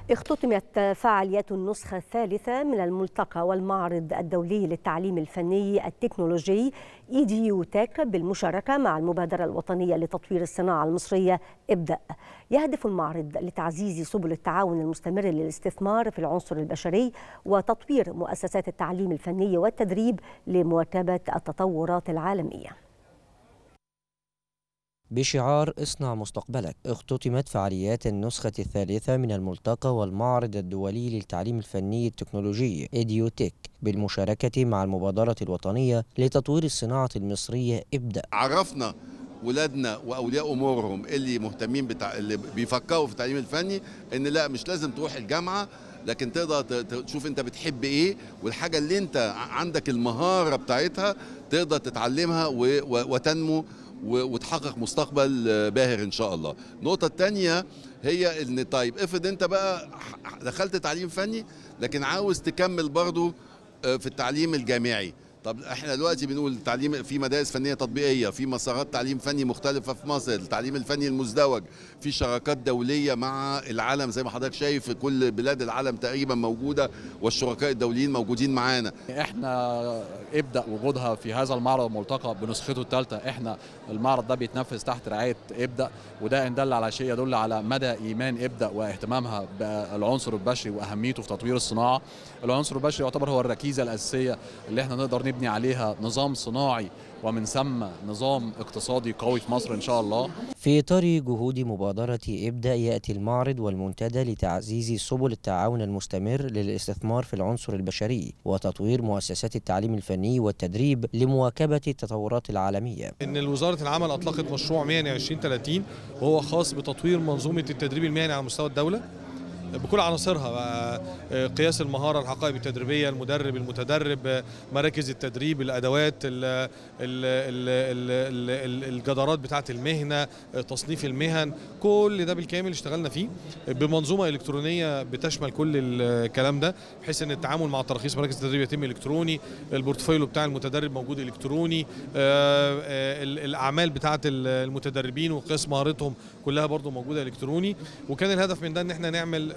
اختتمت فعاليات النسخة الثالثة من الملتقى والمعرض الدولي للتعليم الفني التكنولوجي إيديو تك بالمشاركة مع المبادرة الوطنية لتطوير الصناعة المصرية ابدأ يهدف المعرض لتعزيز سبل التعاون المستمر للاستثمار في العنصر البشري وتطوير مؤسسات التعليم الفني والتدريب لمواكبة التطورات العالمية بشعار اصنع مستقبلك اختتمت فعاليات النسخة الثالثة من الملتقى والمعرض الدولي للتعليم الفني التكنولوجي إيديوتيك بالمشاركة مع المبادرة الوطنية لتطوير الصناعة المصرية ابدأ عرفنا ولادنا واولياء امورهم اللي مهتمين بتاع اللي بيفكروا في التعليم الفني ان لا مش لازم تروح الجامعه لكن تقدر تشوف انت بتحب ايه والحاجه اللي انت عندك المهاره بتاعتها تقدر تتعلمها وتنمو وتحقق مستقبل باهر ان شاء الله النقطه الثانيه هي ان طيب افرض انت بقى دخلت تعليم فني لكن عاوز تكمل برضه في التعليم الجامعي طب احنا دلوقتي بنقول التعليم في مدارس فنيه تطبيقيه في مسارات تعليم فني مختلفه في مصر التعليم الفني المزدوج في شراكات دوليه مع العالم زي ما حضرتك شايف كل بلاد العالم تقريبا موجوده والشركاء الدوليين موجودين معانا احنا ابدا وجودها في هذا المعرض الملتقى بنسخته الثالثه احنا المعرض ده بيتنفذ تحت رعايه ابدا وده ان دل على شيء يدل على مدى ايمان ابدا واهتمامها بالعنصر البشري واهميته في تطوير الصناعه العنصر البشري يعتبر هو الركيزه الاساسيه اللي احنا نقدر نبني عليها نظام صناعي ومن ثم نظام اقتصادي قوي في مصر ان شاء الله. في اطار جهود مبادره ابدا ياتي المعرض والمنتدى لتعزيز سبل التعاون المستمر للاستثمار في العنصر البشري وتطوير مؤسسات التعليم الفني والتدريب لمواكبه التطورات العالمية. ان وزاره العمل اطلقت مشروع مهني 2030 وهو خاص بتطوير منظومه التدريب المهني على مستوى الدوله. بكل عناصرها قياس المهاره الحقائب التدريبيه المدرب المتدرب مراكز التدريب الادوات ال ال ال ال الجدارات بتاعه المهنه تصنيف المهن كل ده بالكامل اشتغلنا فيه بمنظومه الكترونيه بتشمل كل الكلام ده بحيث ان التعامل مع تراخيص مراكز التدريب يتم الكتروني البورتفوليو بتاع المتدرب موجود الكتروني الاعمال بتاعه المتدربين وقياس مهارتهم كلها برضو موجوده الكتروني وكان الهدف من ده ان احنا نعمل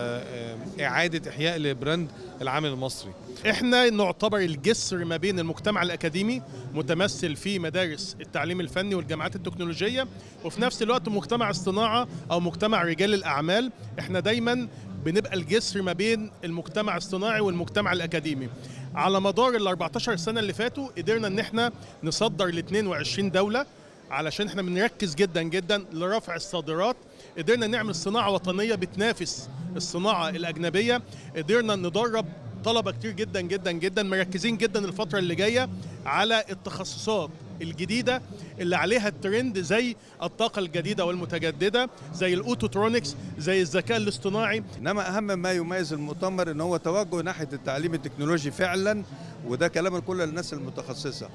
إعادة إحياء لبراند العامل المصري إحنا نعتبر الجسر ما بين المجتمع الأكاديمي متمثل في مدارس التعليم الفني والجامعات التكنولوجية وفي نفس الوقت مجتمع الصناعة أو مجتمع رجال الأعمال إحنا دايما بنبقى الجسر ما بين المجتمع الصناعي والمجتمع الأكاديمي على مدار ال 14 سنة اللي فاتوا قدرنا إن إحنا نصدر ل 22 دولة علشان احنا بنركز جدا جدا لرفع الصادرات قدرنا نعمل صناعه وطنيه بتنافس الصناعه الاجنبيه قدرنا ندرب طلبه كتير جدا جدا جدا مركزين جدا الفتره اللي جايه على التخصصات الجديده اللي عليها الترند زي الطاقه الجديده والمتجدده زي الاوتوترونكس زي الذكاء الاصطناعي انما اهم ما يميز المؤتمر ان هو توجه ناحيه التعليم التكنولوجي فعلا وده كلام لكل الناس المتخصصه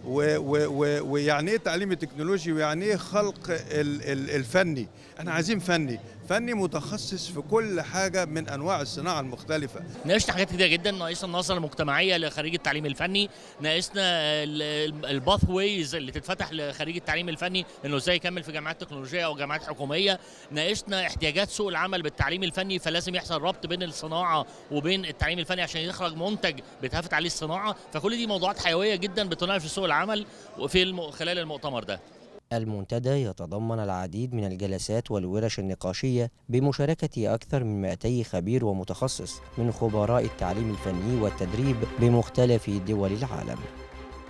ويعني ايه تعليم التكنولوجي ويعني ايه خلق الفني احنا عايزين فني فني متخصص في كل حاجه من انواع الصناعه المختلفه ناقشنا حاجات كتير جدا ناقشنا النظره المجتمعيه لخريج التعليم الفني ناقشنا الباث ويز اللي تتفتح لخريج التعليم الفني انه ازاي يكمل في جامعات تكنولوجيه او جامعات حكوميه ناقشنا احتياجات سوق العمل بالتعليم الفني فلازم يحصل ربط بين الصناعه وبين التعليم الفني عشان يخرج منتج بتهافت عليه الصناعه فكل دي موضوعات حيويه جدا بتناقش سوق العمل وفي الم... خلال المؤتمر ده المنتدى يتضمن العديد من الجلسات والورش النقاشية بمشاركة أكثر من 200 خبير ومتخصص من خبراء التعليم الفني والتدريب بمختلف دول العالم